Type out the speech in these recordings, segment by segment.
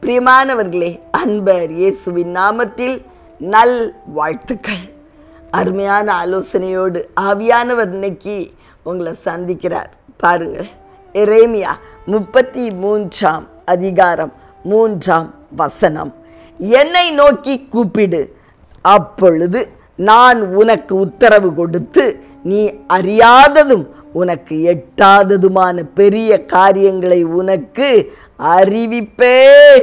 பிரியமானவர்களே அன்பர் இயேசுவின் நாமத்தில் நல் வாழ்த்துக்கள் அருமையான ஆலோசனையோடு ஆவியானவர் இன்னைக்கு உங்களை சந்திக்கிறார் பாருங்கள் எரேமியா முப்பத்தி மூன்றாம் அதிகாரம் மூன்றாம் வசனம் என்னை நோக்கி கூப்பிடு அப்பொழுது நான் உனக்கு உத்தரவு கொடுத்து நீ அறியாததும் உனக்கு எட்டாததுமான பெரிய காரியங்களை உனக்கு அறிவிப்பேன்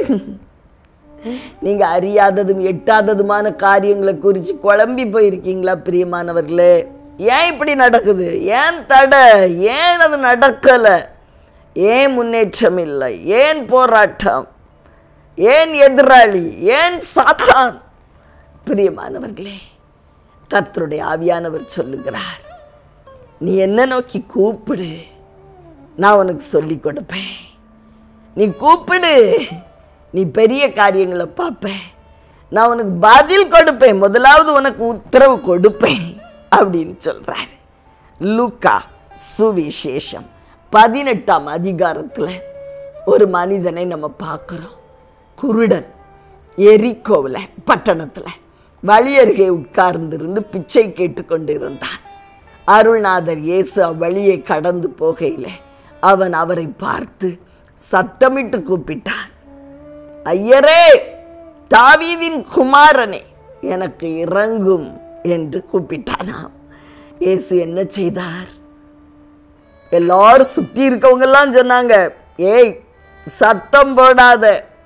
நீங்க அறியாததும் எட்டாததுமான காரியங்களை குறித்து குழம்பி போயிருக்கீங்களா பிரியமானவர்களே ஏன் இப்படி நடக்குது ஏன் தடை ஏன் அது நடக்கலை ஏன் முன்னேற்றம் இல்லை ஏன் போராட்டம் ஏன் எதிராளி ஏன் சாத்தான் பிரியமானவர்களே கர்த்தருடைய ஆவியானவர் சொல்லுகிறார் நீ என்ன நோக்கி கூப்பிடு நான் உனக்கு சொல்லி கொடுப்பேன் நீ கூப்பிடு நீ பெரிய காரியங்களை பார்ப்ப நான் உனக்கு பதில் கொடுப்பேன் முதலாவது உனக்கு உத்தரவு கொடுப்பேன் அப்படின்னு சொல்றார் லூக்கா சுவிசேஷம் பதினெட்டாம் அதிகாரத்தில் ஒரு மனிதனை நம்ம பார்க்குறோம் குருடன் எரிக்கோவில் பட்டணத்தில் வழி அருகே உட்கார்ந்திருந்து பிச்சை கேட்டுக்கொண்டு இருந்தான் அருள்நாதர் இயேசு அவ்வழியை கடந்து போகையில் அவன் அவரை பார்த்து சத்தமிட்டு கூப்பிட்டான் ஐயரே தாவீதின் குமாரனே எனக்கு இறங்கும் என்று கூப்பிட்டானாம் இயேசு என்ன செய்தார் எல்லாரும் சுற்றி இருக்கவங்கெல்லாம் சொன்னாங்க ஏய் சத்தம் போடாத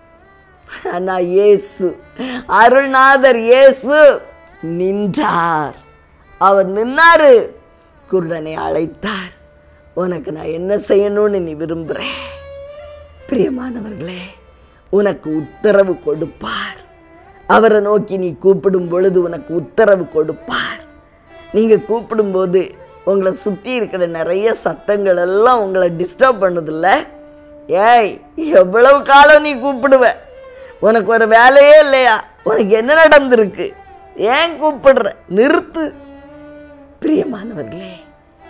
ஆனா இயேசு அருள்நாதர் இயேசு நின்றார் அவர் நின்னாரு குருடனை அழைத்தார் உனக்கு நான் என்ன செய்யணும்னு நீ விரும்புற பிரியமானவர்களே உனக்கு உத்தரவு கொடுப்பார் அவரை நோக்கி நீ கூப்பிடும் பொழுது உனக்கு உத்தரவு கொடுப்பார் நீங்க கூப்பிடும்போது உங்களை சுற்றி இருக்கிற நிறைய சத்தங்கள் எல்லாம் உங்களை டிஸ்டர்ப் பண்ணுதில்ல ஏய் எவ்வளவு காலம் நீ கூப்பிடுவ உனக்கு ஒரு வேலையே இல்லையா உனக்கு என்ன நடந்திருக்கு ஏன் கூப்பிடுற நிறுத்து பிரியமானவர்களே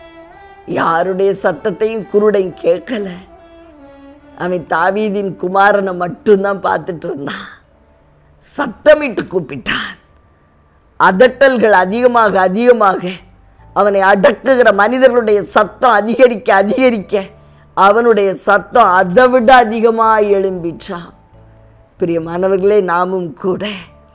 யாருடைய சத்தத்தையும் குருடையும் கேட்கல அவன் தாவீதின் குமாரனை மட்டும்தான் பார்த்துட்டு இருந்தான் சத்தமிட்டு கூப்பிட்டான் அதட்டல்கள் அதிகமாக அதிகமாக அவனை அடக்குகிற மனிதர்களுடைய சத்தம் அதிகரிக்க அதிகரிக்க அவனுடைய சத்தம் அதை விட அதிகமாக எழும்பிச்சான் பிரியமானவர்களே நாமும் கூட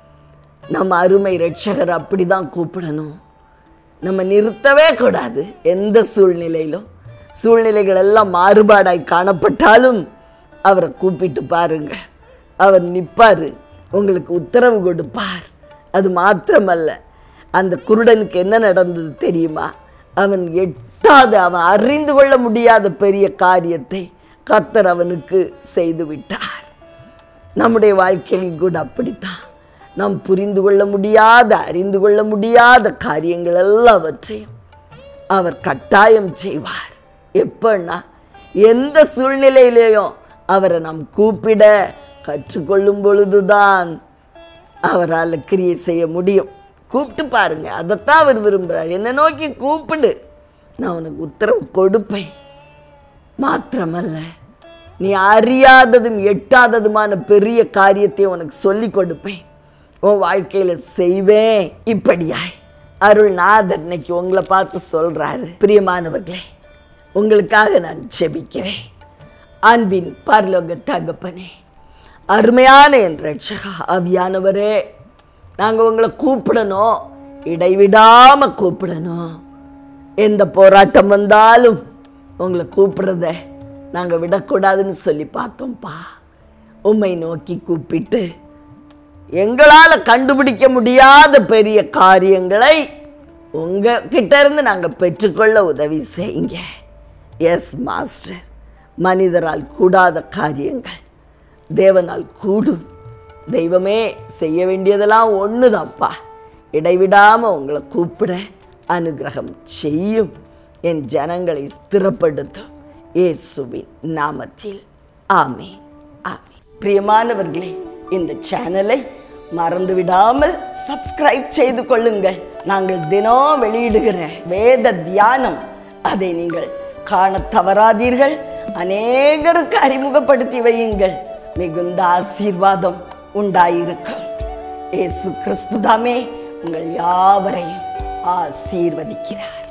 நம்ம அருமை ரட்சகர் அப்படிதான் கூப்பிடணும் நம்ம நிறுத்தவே கூடாது எந்த சூழ்நிலையிலும் சூழ்நிலைகள் எல்லாம் மாறுபாடாய் காணப்பட்டாலும் அவரை கூப்பிட்டு பாருங்க அவர் நிற்பார் உங்களுக்கு உத்தரவு கொடுப்பார் அது மாத்திரமல்ல அந்த குருடனுக்கு என்ன நடந்தது தெரியுமா அவன் எட்டாத அவன் அறிந்து கொள்ள முடியாத பெரிய காரியத்தை கர்த்தர் அவனுக்கு செய்து விட்டார் நம்முடைய வாழ்க்கையிலும் கூட அப்படித்தான் நாம் புரிந்து கொள்ள முடியாத அறிந்து கொள்ள முடியாத காரியங்கள் எல்லாவற்றையும் அவர் கட்டாயம் செய்வார் எப்பன்னா எந்த சூழ்நிலையிலேயும் அவரை நாம் கூப்பிட கற்றுக்கொள்ளும் பொழுதுதான் அவரால் கிரியை செய்ய முடியும் கூப்பிட்டு பாருங்க அதைத்தான் அவர் விரும்புகிறார் என்னை நோக்கி கூப்பிடு நான் உனக்கு உத்தரவு கொடுப்பேன் மாத்திரமல்ல நீ அறியாததும் எட்டாததுமான பெரிய காரியத்தை உனக்கு சொல்லி கொடுப்பேன் உன் வாழ்க்கையில செய்வேன் இப்படியாய் அருள்நாதர் இன்னைக்கு உங்களை பார்த்து சொல்றாரு பிரியமானவர்களே உங்களுக்காக நான் ஜெபிக்கிறேன் அன்பின் பரலோக தகப்பனே அருமையான என் ரட்சகா ஆவியானவரே நாங்கள் உங்களை கூப்பிடணும் இடைவிடாம கூப்பிடணும் எந்த போராட்டம் வந்தாலும் உங்களை கூப்பிடுறத நாங்கள் விடக்கூடாதுன்னு சொல்லி பார்த்தோம்ப்பா உம்மை நோக்கி கூப்பிட்டு எங்களால் கண்டுபிடிக்க முடியாத பெரிய காரியங்களை உங்க கிட்ட இருந்து நாங்கள் பெற்றுக்கொள்ள உதவி செய்யுங்க எஸ் மாஸ்டர் மனிதரால் கூடாத காரியங்கள் தேவனால் கூடும் தெய்வமே செய்ய வேண்டியதெல்லாம் ஒன்று தான்ப்பா இடைவிடாமல் உங்களை கூப்பிட அனுகிரகம் செய்யும் என் ஜனங்களை ஸ்திரப்படுத்தும் இயேசுவின் நாமத்தில் ஆமென் ஆமென் பிரியமானவர்களே இந்த சேனலை மறந்து விடாமல் சப்ஸ்கிரைப் செய்து கொள்ளுங்கள் நாங்கள் தினம் வெளியிடுகிற வேத தியானம் அதை நீங்கள் காண தவறாதீர்கள் அநேகருக்கு அறிமுகப்படுத்தி வையுங்கள் மிகுந்த ஆசீர்வாதம் உண்டாயிருக்கும் இயேசு கிறிஸ்துதாமே உங்கள் யாவரையும் ஆசீர்வதிக்கிறார்